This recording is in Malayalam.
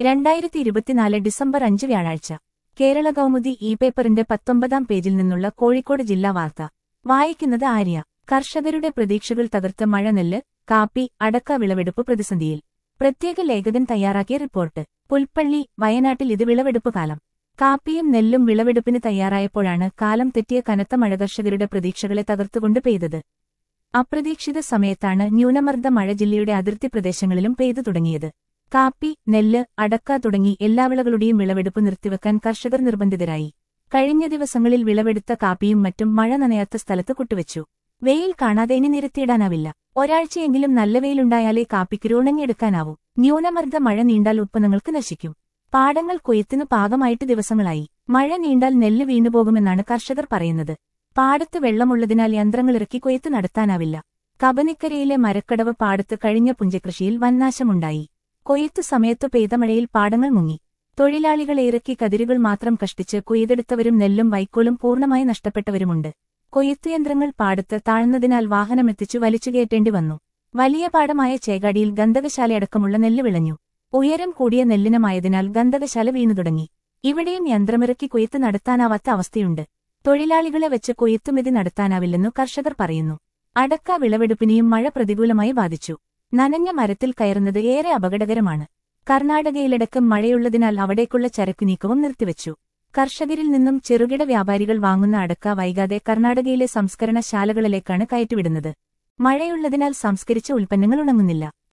രണ്ടായിരത്തി ഇരുപത്തിനാല് ഡിസംബർ അഞ്ച് വ്യാഴാഴ്ച കേരള കൗമുദി ഇ പേപ്പറിന്റെ പത്തൊമ്പതാം പേജിൽ നിന്നുള്ള കോഴിക്കോട് ജില്ലാ വാർത്ത വായിക്കുന്നത് ആര്യ കർഷകരുടെ പ്രതീക്ഷകൾ തകർത്ത മഴനെല്ല് കാപ്പി അടക്ക വിളവെടുപ്പ് പ്രതിസന്ധിയിൽ പ്രത്യേക ലേഖകൻ തയ്യാറാക്കിയ റിപ്പോർട്ട് പുൽപ്പള്ളി വയനാട്ടിൽ ഇത് വിളവെടുപ്പ് കാലം കാപ്പിയും നെല്ലും വിളവെടുപ്പിന് തയ്യാറായപ്പോഴാണ് കാലം തെറ്റിയ കനത്ത മഴ കർഷകരുടെ പ്രതീക്ഷകളെ തകർത്തുകൊണ്ട് പെയ്തത് അപ്രതീക്ഷിത സമയത്താണ് ന്യൂനമർദ്ദ മഴ ജില്ലയുടെ അതിർത്തി പ്രദേശങ്ങളിലും പെയ്തു തുടങ്ങിയത് കാപ്പി നെല്ല് അടക്ക തുടങ്ങി എല്ലാ വിളകളുടെയും വിളവെടുപ്പ് നിർത്തിവെക്കാൻ കർഷകർ നിർബന്ധിതരായി കഴിഞ്ഞ ദിവസങ്ങളിൽ വിളവെടുത്ത കാപ്പിയും മറ്റും മഴ നനയാത്ത സ്ഥലത്ത് കുട്ടുവച്ചു വെയിൽ കാണാതെ ഇനി നിരത്തിയിടാനാവില്ല ഒരാഴ്ചയെങ്കിലും നല്ല വെയിലുണ്ടായാലേ കാപ്പിക്ക് ഉണങ്ങിയെടുക്കാനാവൂ ന്യൂനമർദ്ദ മഴ നീണ്ടാൽ ഉത്പന്നങ്ങൾക്ക് നശിക്കും പാടങ്ങൾ കൊയ്ത്തിനു പാകമായിട്ട് ദിവസങ്ങളായി മഴ നീണ്ടാൽ നെല്ല് വീണുപോകുമെന്നാണ് കർഷകർ പറയുന്നത് പാടത്ത് വെള്ളമുള്ളതിനാൽ യന്ത്രങ്ങളിറക്കി കൊയ്ത്ത് നടത്താനാവില്ല കബനിക്കരയിലെ മരക്കടവ് പാടത്ത് കഴിഞ്ഞ പുഞ്ചകൃഷിയിൽ വൻനാശമുണ്ടായി കൊയ്ത്തു സമയത്തു പെയ്ത മഴയിൽ പാടങ്ങൾ മുങ്ങി തൊഴിലാളികളെ ഇറക്കി കതിരുകൾ മാത്രം കഷ്ടിച്ച് കൊയ്തെടുത്തവരും നെല്ലും വൈക്കോലും പൂർണ്ണമായി നഷ്ടപ്പെട്ടവരുമുണ്ട് കൊയ്ത്തുയന്ത്രങ്ങൾ പാടത്ത് താഴ്ന്നതിനാൽ വാഹനമെത്തിച്ചു വലിച്ചുകയറ്റേണ്ടി വന്നു വലിയ പാടമായ ചേകാടിയിൽ ഗന്ധകശാലയടക്കമുള്ള നെല്ല് വിളഞ്ഞു ഉയരം കൂടിയ നെല്ലിനമായതിനാൽ ഗന്ധകശാല വീണു തുടങ്ങി ഇവിടെയും യന്ത്രമിറക്കി കൊയ്ത്ത് നടത്താനാവാത്ത അവസ്ഥയുണ്ട് തൊഴിലാളികളെ വെച്ച് കൊയ്ത്തുമെതി നടത്താനാവില്ലെന്നു കർഷകർ പറയുന്നു അടക്ക വിളവെടുപ്പിനെയും മഴ പ്രതികൂലമായി ബാധിച്ചു നനഞ്ഞ മരത്തിൽ കയറുന്നത് ഏറെ അപകടകരമാണ് കർണാടകയിലടക്കം മഴയുള്ളതിനാൽ അവിടേക്കുള്ള ചരക്ക് നീക്കവും നിർത്തിവച്ചു കർഷകരിൽ നിന്നും ചെറുകിട വ്യാപാരികൾ വാങ്ങുന്ന അടക്ക വൈകാതെ കർണാടകയിലെ സംസ്കരണ ശാലകളിലേക്കാണ് കയറ്റിവിടുന്നത് മഴയുള്ളതിനാൽ സംസ്കരിച്ച ഉൽപ്പന്നങ്ങൾ ഉണങ്ങുന്നില്ല